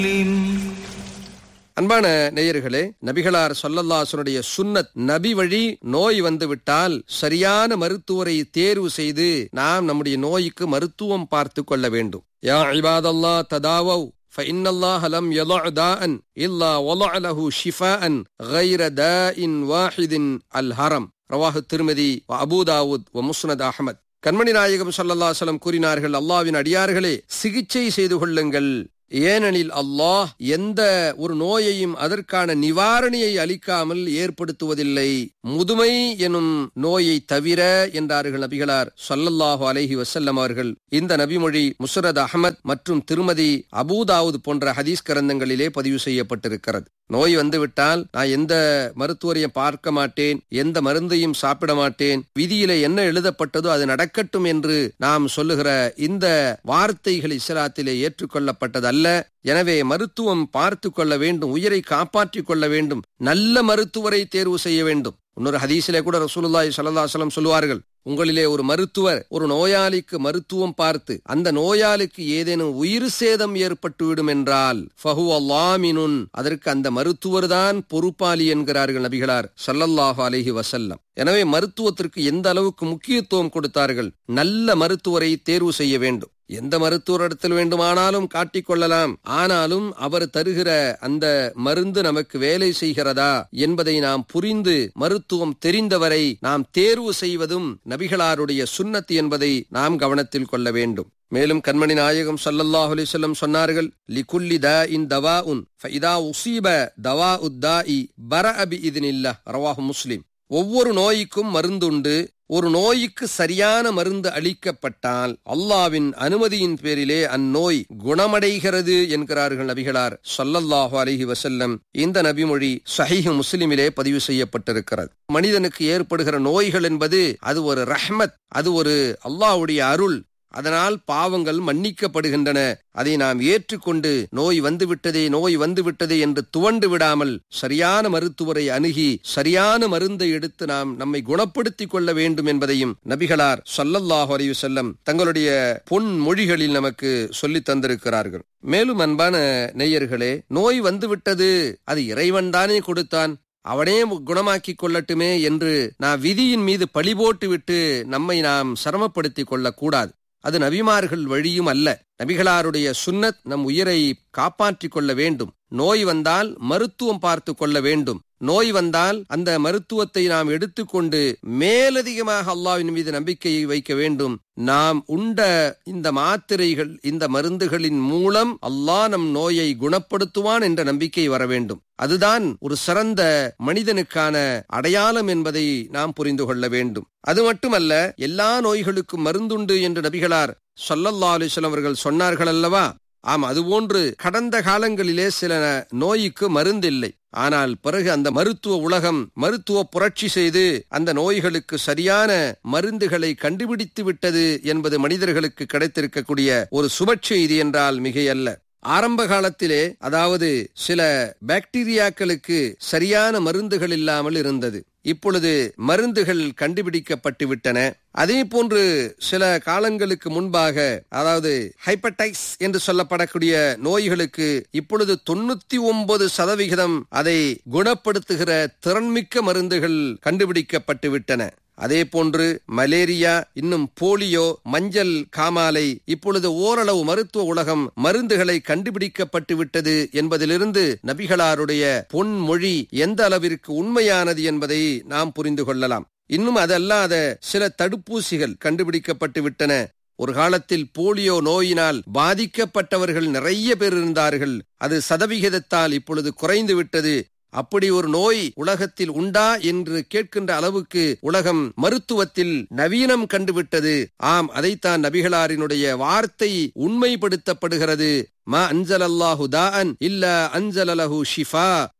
அன்பான நேயர்களே நபிகளார் சொல்லல்லாசனுடைய சுன்னத் நபி வழி நோய் வந்து விட்டால் சரியான மருத்துவரை தேர்வு செய்து நாம் நம்முடைய நோய்க்கு மருத்துவம் பார்த்து கொள்ள வேண்டும் யா இபாதல்லா ததாவவ் فإن الله لم يضع داء إلا وضع له شفاء غير داء واحد الهرم رواه الترمذي وأبو داود ومسند أحمد கண்மணி நாயகம் சல்லல்லாசலம் கூறினார்கள் அல்லாவின் அடியார்களே சிகிச்சை செய்து கொள்ளுங்கள் ஏனெனில் அல்லாஹ் எந்த ஒரு நோயையும் அதற்கான நிவாரணியை அளிக்காமல் ஏற்படுத்துவதில்லை முதுமை எனும் நோயை தவிர என்றார்கள் நபிகளார் சொல்லல்லாஹு அலைஹி வசல்லம் அவர்கள் இந்த நபிமொழி முசரத் அகமத் மற்றும் திருமதி அபூதாவுத் போன்ற ஹதீஸ் கிரந்தங்களிலே பதிவு செய்யப்பட்டிருக்கிறது நோய் வந்துவிட்டால் நான் எந்த மருத்துவரையும் பார்க்க மாட்டேன் எந்த மருந்தையும் சாப்பிட மாட்டேன் விதியில என்ன எழுதப்பட்டதோ அது நடக்கட்டும் என்று நாம் சொல்லுகிற இந்த வார்த்தைகள் இஸ்லாத்திலே ஏற்றுக்கொள்ளப்பட்டதல்ல எனவே மருத்துவம் பார்த்து கொள்ள வேண்டும் உயிரை காப்பாற்றிக் கொள்ள வேண்டும் நல்ல மருத்துவரை தேர்வு செய்ய வேண்டும் இன்னொரு ஹதீஸிலே கூட ரசூலுல்லாஹி ஸல்லல்லாஹு சொல்லுவார்கள் உங்களிலே ஒரு மருத்துவர் ஒரு நோயாளிக்கு மருத்துவம் பார்த்து அந்த நோயாளிக்கு ஏதேனும் உயிர் சேதம் ஏற்பட்டுவிடும் என்றால் ஃபஹு அல்லாமினுன் அதற்கு அந்த மருத்துவர் தான் பொறுப்பாளி என்கிறார்கள் நபிகளார் சல்லல்லாஹு அலைஹி வசல்லம் எனவே மருத்துவத்திற்கு எந்த அளவுக்கு முக்கியத்துவம் கொடுத்தார்கள் நல்ல மருத்துவரை தேர்வு செய்ய வேண்டும் எந்த மருத்துவரிடத்தில் வேண்டுமானாலும் காட்டிக்கொள்ளலாம் ஆனாலும் அவர் தருகிற அந்த மருந்து நமக்கு வேலை செய்கிறதா என்பதை நாம் புரிந்து மருத்துவம் தெரிந்தவரை நாம் தேர்வு செய்வதும் நபிகளாருடைய சுன்னத்து என்பதை நாம் கவனத்தில் கொள்ள வேண்டும் மேலும் கண்மணி நாயகம் சல்லல்லாஹு அலிசல்லம் சொன்னார்கள் லிகுல்லி த இன் தவா உன் ஃபைதா உசீப தவா உத்தா இ பர அபி இதனில்லா ரவாஹு முஸ்லிம் ஒவ்வொரு நோய்க்கும் மருந்துண்டு ஒரு நோய்க்கு சரியான மருந்து அளிக்கப்பட்டால் அல்லாவின் அனுமதியின் பேரிலே அந்நோய் குணமடைகிறது என்கிறார்கள் நபிகளார் சொல்லல்லாஹு அலஹி வசல்லம் இந்த நபிமொழி சஹீஹ் முஸ்லிமிலே பதிவு செய்யப்பட்டிருக்கிறது மனிதனுக்கு ஏற்படுகிற நோய்கள் என்பது அது ஒரு ரஹ்மத் அது ஒரு அல்லாஹ்வுடைய அருள் அதனால் பாவங்கள் மன்னிக்கப்படுகின்றன அதை நாம் ஏற்றுக்கொண்டு நோய் வந்துவிட்டதே நோய் வந்துவிட்டதே என்று துவண்டு விடாமல் சரியான மருத்துவரை அணுகி சரியான மருந்தை எடுத்து நாம் நம்மை குணப்படுத்திக் கொள்ள வேண்டும் என்பதையும் நபிகளார் சொல்லல்லாஹு அலைஹி செல்லம் தங்களுடைய பொன் மொழிகளில் நமக்கு சொல்லித் தந்திருக்கிறார்கள் மேலும் அன்பான நேயர்களே நோய் வந்துவிட்டது அது இறைவன் தானே கொடுத்தான் அவனே குணமாக்கிக் கொள்ளட்டுமே என்று நான் விதியின் மீது பழி போட்டு விட்டு நம்மை நாம் சிரமப்படுத்திக் கொள்ளக்கூடாது அது நபிமார்கள் வழியும் அல்ல நபிகளாருடைய சுன்னத் நம் உயிரை காப்பாற்றிக் கொள்ள வேண்டும் நோய் வந்தால் மருத்துவம் பார்த்து கொள்ள வேண்டும் நோய் வந்தால் அந்த மருத்துவத்தை நாம் எடுத்துக்கொண்டு மேலதிகமாக அல்லாவின் மீது நம்பிக்கையை வைக்க வேண்டும் நாம் உண்ட இந்த மாத்திரைகள் இந்த மருந்துகளின் மூலம் அல்லாஹ் நம் நோயை குணப்படுத்துவான் என்ற நம்பிக்கை வர வேண்டும் அதுதான் ஒரு சிறந்த மனிதனுக்கான அடையாளம் என்பதை நாம் புரிந்து கொள்ள வேண்டும் அது மட்டுமல்ல எல்லா நோய்களுக்கும் மருந்துண்டு என்று நபிகளார் சொல்லல்லா அலிஸ்லாம் அவர்கள் சொன்னார்கள் அல்லவா ஆம் அதுபோன்று கடந்த காலங்களிலே சில நோய்க்கு மருந்தில்லை ஆனால் பிறகு அந்த மருத்துவ உலகம் மருத்துவ புரட்சி செய்து அந்த நோய்களுக்கு சரியான மருந்துகளை கண்டுபிடித்து விட்டது என்பது மனிதர்களுக்கு கிடைத்திருக்கக்கூடிய ஒரு சுபச்செய்தி என்றால் மிகையல்ல ஆரம்ப காலத்திலே அதாவது சில பாக்டீரியாக்களுக்கு சரியான மருந்துகள் இல்லாமல் இருந்தது இப்பொழுது மருந்துகள் கண்டுபிடிக்கப்பட்டு விட்டன அதே போன்று சில காலங்களுக்கு முன்பாக அதாவது ஹைப்படைஸ் என்று சொல்லப்படக்கூடிய நோய்களுக்கு இப்பொழுது தொண்ணூத்தி ஒன்பது சதவிகிதம் அதை குணப்படுத்துகிற திறன்மிக்க மருந்துகள் கண்டுபிடிக்கப்பட்டு விட்டன அதே போன்று மலேரியா இன்னும் போலியோ மஞ்சள் காமாலை இப்பொழுது ஓரளவு மருத்துவ உலகம் மருந்துகளை கண்டுபிடிக்கப்பட்டு விட்டது என்பதிலிருந்து நபிகளாருடைய பொன்மொழி எந்த அளவிற்கு உண்மையானது என்பதை நாம் புரிந்து கொள்ளலாம் இன்னும் அதல்லாத சில தடுப்பூசிகள் கண்டுபிடிக்கப்பட்டு விட்டன ஒரு காலத்தில் போலியோ நோயினால் பாதிக்கப்பட்டவர்கள் நிறைய பேர் இருந்தார்கள் அது சதவிகிதத்தால் இப்பொழுது குறைந்து விட்டது அப்படி ஒரு நோய் உலகத்தில் உண்டா என்று கேட்கின்ற அளவுக்கு உலகம் மருத்துவத்தில் நவீனம் கண்டுவிட்டது ஆம் அதைத்தான் நபிகளாரினுடைய வார்த்தை உண்மைப்படுத்தப்படுகிறது மா அஞ்சல் அல்லாஹு தான் இல்ல அஞ்சல் அலஹு ஷிஃபா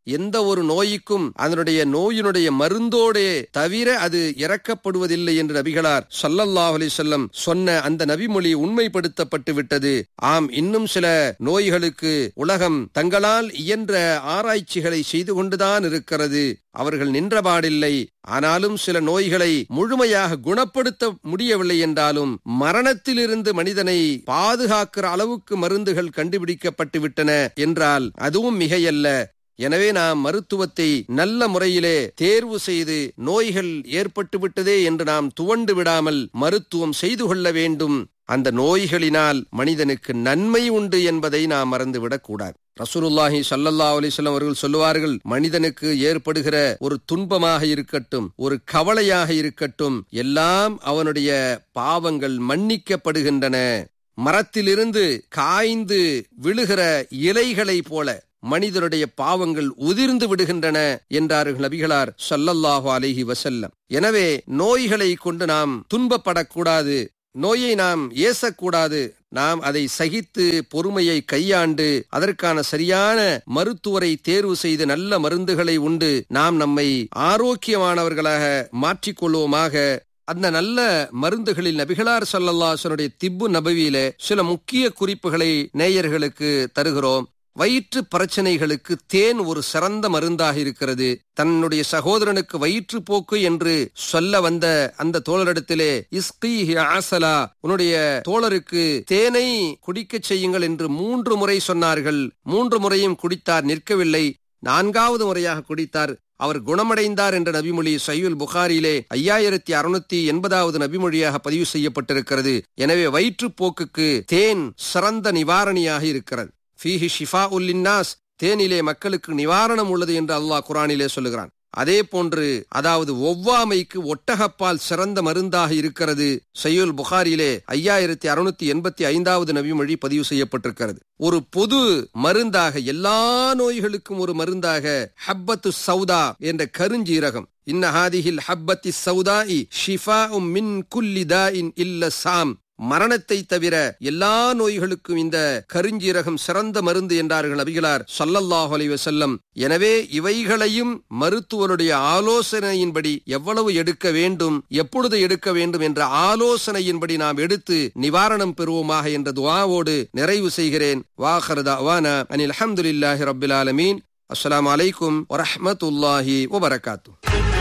எந்த ஒரு நோய்க்கும் அதனுடைய நோயினுடைய மருந்தோடே தவிர அது இறக்கப்படுவதில்லை என்று நபிகளார் ஸல்லல்லாஹு அலைஹி வஸல்லம் சொன்ன அந்த நபிமொழி உண்மைப்படுத்தப்பட்டு விட்டது ஆம் இன்னும் சில நோய்களுக்கு உலகம் தங்களால் இயன்ற ஆராய்ச்சிகளை செய்து கொண்டுதான் இருக்கிறது அவர்கள் நின்றபாடில்லை ஆனாலும் சில நோய்களை முழுமையாக குணப்படுத்த முடியவில்லை என்றாலும் மரணத்திலிருந்து மனிதனை பாதுகாக்கிற அளவுக்கு மருந்துகள் கண்டுபிடிக்கப்பட்டு விட்டன என்றால் அதுவும் மிகையல்ல எனவே நாம் மருத்துவத்தை நல்ல முறையிலே தேர்வு செய்து நோய்கள் ஏற்பட்டு விட்டதே என்று நாம் துவண்டு விடாமல் மருத்துவம் செய்து கொள்ள வேண்டும் அந்த நோய்களினால் மனிதனுக்கு நன்மை உண்டு என்பதை நாம் மறந்துவிடக் கூடாது ரசூலுல்லாஹி ஸல்லல்லாஹு அலைஹி வஸல்லம் அவர்கள் சொல்லுவார்கள் மனிதனுக்கு ஏற்படுகிற ஒரு துன்பமாக இருக்கட்டும் ஒரு கவலையாக இருக்கட்டும் எல்லாம் அவனுடைய பாவங்கள் மன்னிக்கப்படுகின்றன மரத்திலிருந்து காய்ந்து விழுகிற இலைகளை போல மனிதனுடைய பாவங்கள் உதிர்ந்து விடுகின்றன என்றார்கள் நபிகளார் ஸல்லல்லாஹு அலைஹி வஸல்லம் எனவே நோய்களை கொண்டு நாம் துன்பப்படக்கூடாது நோயை நாம் ஏசக்கூடாது நாம் அதை சகித்து பொறுமையை கையாண்டு அதற்கான சரியான மருத்துவரை தேர்வு செய்து நல்ல மருந்துகளை உண்டு நாம் நம்மை ஆரோக்கியமானவர்களாக மாற்றிக்கொள்வோமாக அந்த நல்ல மருந்துகளில் நபிகளார் சல்லல்லாசனுடைய திப்பு நபவியில சில முக்கிய குறிப்புகளை நேயர்களுக்கு தருகிறோம் வயிற்று பிரச்சனைகளுக்கு தேன் ஒரு சிறந்த மருந்தாக இருக்கிறது தன்னுடைய சகோதரனுக்கு வயிற்றுப்போக்கு என்று சொல்ல வந்த அந்த தோழரிடத்திலே இஸ்கி ஆசலா உன்னுடைய தோழருக்கு தேனை குடிக்கச் செய்யுங்கள் என்று மூன்று முறை சொன்னார்கள் மூன்று முறையும் குடித்தார் நிற்கவில்லை நான்காவது முறையாக குடித்தார் அவர் குணமடைந்தார் என்ற நபிமொழி சையுல் புகாரியிலே ஐயாயிரத்தி அறுநூத்தி எண்பதாவது நபிமொழியாக பதிவு செய்யப்பட்டிருக்கிறது எனவே வயிற்றுப்போக்குக்கு தேன் சிறந்த நிவாரணியாக இருக்கிறது ஃபீஹி ஷிஃபா உல்லின்னாஸ் தேனிலே மக்களுக்கு நிவாரணம் உள்ளது என்று அல்லாஹ் குரானிலே சொல்லுகிறான் அதே போன்று அதாவது ஒவ்வாமைக்கு ஒட்டகப்பால் சிறந்த மருந்தாக இருக்கிறது சையுல் புகாரிலே ஐயாயிரத்தி அறுநூத்தி எண்பத்தி ஐந்தாவது நபிமொழி பதிவு செய்யப்பட்டிருக்கிறது ஒரு பொது மருந்தாக எல்லா நோய்களுக்கும் ஒரு மருந்தாக ஹப்பத்து சௌதா என்ற கருஞ்சீரகம் இன்னஹாதிஹில் ஹப்பத்தி சௌதாஇ ஷிஃபா மின் குல்லி தாஇன் இல்ல சாம் மரணத்தை தவிர எல்லா நோய்களுக்கும் இந்த கருஞ்சீரகம் சிறந்த மருந்து என்றார்கள் நபிகளார் சல்லல்லாஹு அலைஹி வஸல்லம் எனவே இவைகளையும் மருத்துவருடைய ஆலோசனையின்படி எவ்வளவு எடுக்க வேண்டும் எப்பொழுது எடுக்க வேண்டும் என்ற ஆலோசனையின்படி நாம் எடுத்து நிவாரணம் பெறுவோமாக என்ற துவாவோடு நிறைவு செய்கிறேன் வாஹரதா அவானா அனில் அஹமதுல்லாஹி ரபில் ஆலமீன் அஸ்ஸலாமு அலைக்கும் வரஹ்மத்துல்லாஹி வபரகாத்து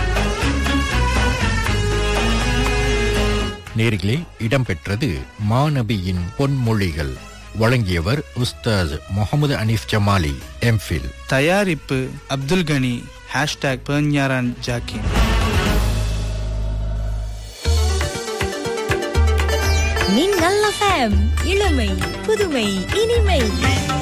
நேர்களே இடம்பெற்றது மாநபியின் பொன்மொழிகள் வழங்கியவர் உஸ்தாஸ் முகமது அனீஃப் ஜமாலி எம்ஃபில் தயாரிப்பு அப்துல் கனி ஹேஷ்டாக் பெர்ஞாரான் ஜாக்கின் மின்னல் எஃப்எம் இளமை புதுமை இனிமை